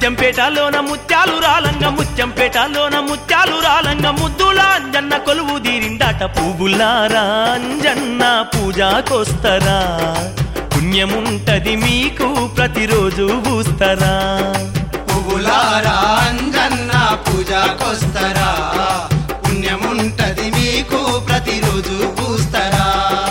ముత్యంపేటలోన ముత్యాలు రాలంగ ముత్యంపేటలోన ముత్యాలు రాలంగ ముద్దుల అంజన్న కొలువు దీరిందాట పువ్వులారా అంజన్న పూజాకొస్తరా పుణ్యముంటది మీకు ప్రతిరోజు పూస్తరా పువ్వులారా అంజన్న పూజకొస్తరా పుణ్యముంటది మీకు ప్రతిరోజు పూస్తరా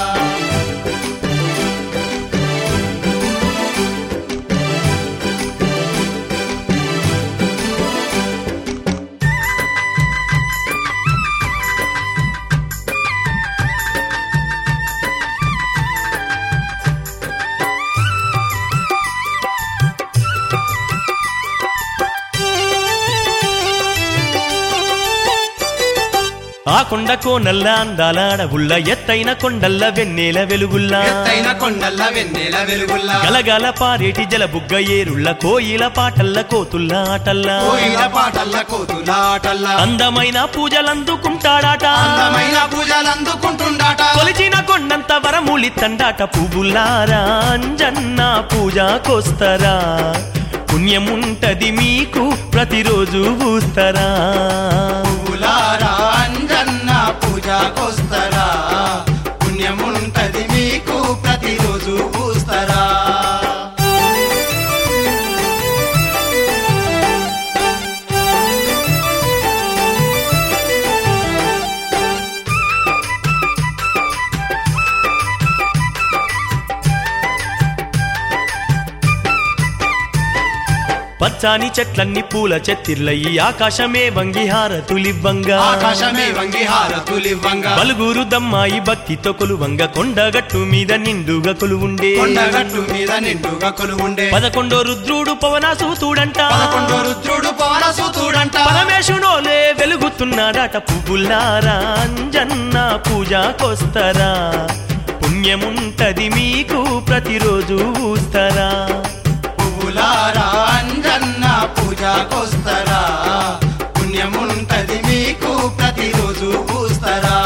ఆ కొండ కోనల్ల అందాల అడవుల్ల ఎత్తైన కొండల్ల వెన్నెల వెలుగుల్లా ఎత్తైన కొండల్ల వెన్నెల వెలుగుల్లా గలగల పారేటి జలబుగ్గ ఏరుళ్ళ కోయిల పాటల్ల కోతుల్ల ఆటల్లా కోయిల పాటల్ల కోతులాటల్ల అందమైన పూజలందుకుంటాడాట అందమైన పూజలు అందుకుంటుండాట కొలిచిన కొండంత వరములి తండాట పువ్వులారా అంజన్న పూజాకొస్తరా పుణ్యముంటది మీకు ప్రతిరోజు పూస్తరా పువ్వులారా అంజన్న పూజకొస్తరా పుణ్యముంటది మీకు ప్రతిరోజు పూస్తరా పచ్చాని చెట్లన్నీ పూల చెత్తిర్లయి ఆకాశమే వంగి హారతులివ్వంగా ఆకాశమే వంగి హారతులివ్వంగా బలుగురు దమ్మాయి భక్తితో కొలువంగ కొండగట్టు మీద నిండుగా కొలువుండే కొండగట్టు మీద నిండుగా కొలువుండే పదకొండో రుద్రుడు పవనాసూతుడంట పదకొండో రుద్రుడు పవనసూతుడంట పరమేశునోలే వెలుగుతున్నాడట పువ్వులారా అంజన్న పూజాకొస్తరా పుణ్యముంటది మీకు ప్రతిరోజు ఊస్తరా పువ్వులారా అంజన్న పూజకొస్తరా పుణ్యముంటది మీకు ప్రతిరోజు పూస్తరా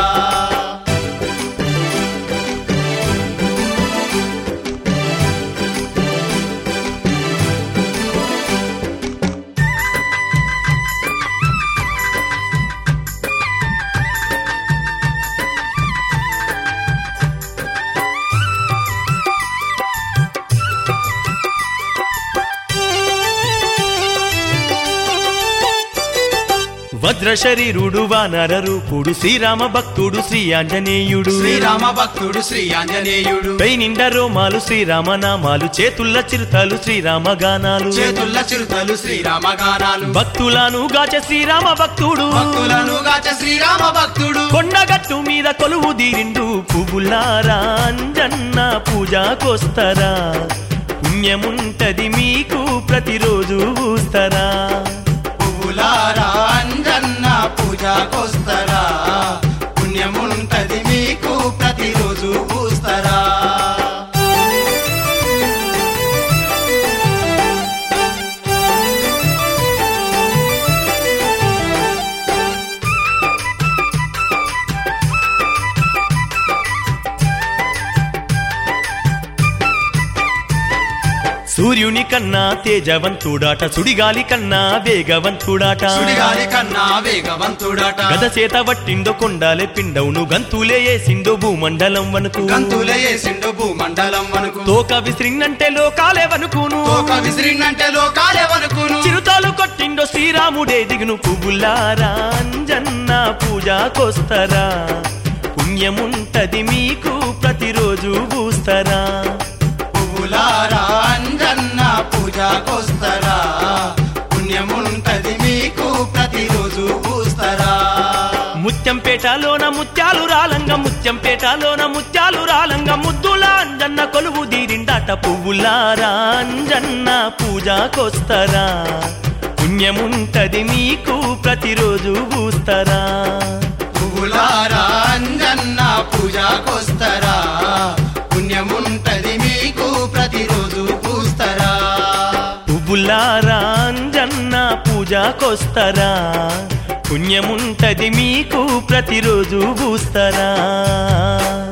వజ్ర శరీరుడు వానర రూపుడు శ్రీరామ భక్తుడు శ్రీ ఆంజనేయుడు శ్రీరామ భక్తుడు శ్రీ ఆంజనేయుడు పై నిండా రోమాలు శ్రీరామ నామాలు చేతుల్ల చిరుతలు శ్రీరామ గానాలు చేతుల్ల చిరుతలు శ్రీరామ గానాలు భక్తులను గాచ శ్రీరామ భక్తుడు భక్తులను గాచ శ్రీరామ భక్తుడు కొండగట్టు మీద కొలువు దీరిండు పువ్వులారా అంజన్న పూజాకొస్తరా పుణ్యముంటది మీకు ప్రతిరోజు పూస్తరా పువ్వులారా అంజన్న పూజకొస్తరా పుణ్యముంటది మీకు ప్రతిరోజు పూస్తరా సూర్యుని కన్నా తేజవంతుడాట సుడిగాలి కన్నా వేగవంతుడాట సుడిగాలి కన్నా వేగవంతుడట గద చేత వట్టిండో కొండాలే పిండవును గంతులే వేసిండో భూమండలం వనుకు గంతులే వేసిండు భూమండలం వనుకు తోక విసిరిందంటే లోకాలే వనుకును తోక విసిరినంటే లోకాలే వనుకును చిరుతాలు కొట్టిండో శ్రీరాముడే దిగును పువ్వులారా అంజన్న పూజాకొస్తరా పుణ్యముంటది మీకు ప్రతిరోజు పూస్తరా పువ్వులారా అంజన్న పూజకొస్తరా పుణ్యముంటది మీకు ప్రతిరోజు పూస్తరా ముత్యంపేటలోన ముత్యాలు రాలంగ ముత్యంపేటలోన ముత్యాలు రాలంగ ముద్దుల అంజన్న కొలువు దీరిండాట పువ్వులారా అంజన్న పూజాకొస్తరా పుణ్యముంటది మీకు ప్రతిరోజు పూస్తరా పువ్వులారా అంజన్న పూజకొస్తరా పుణ్యముంటది మీకు ప్రతిరోజు పూస్తరా పువ్వులారా అంజన్న పూజాకొస్తరా పుణ్యముంటది మీకు ప్రతిరోజు పూస్తరా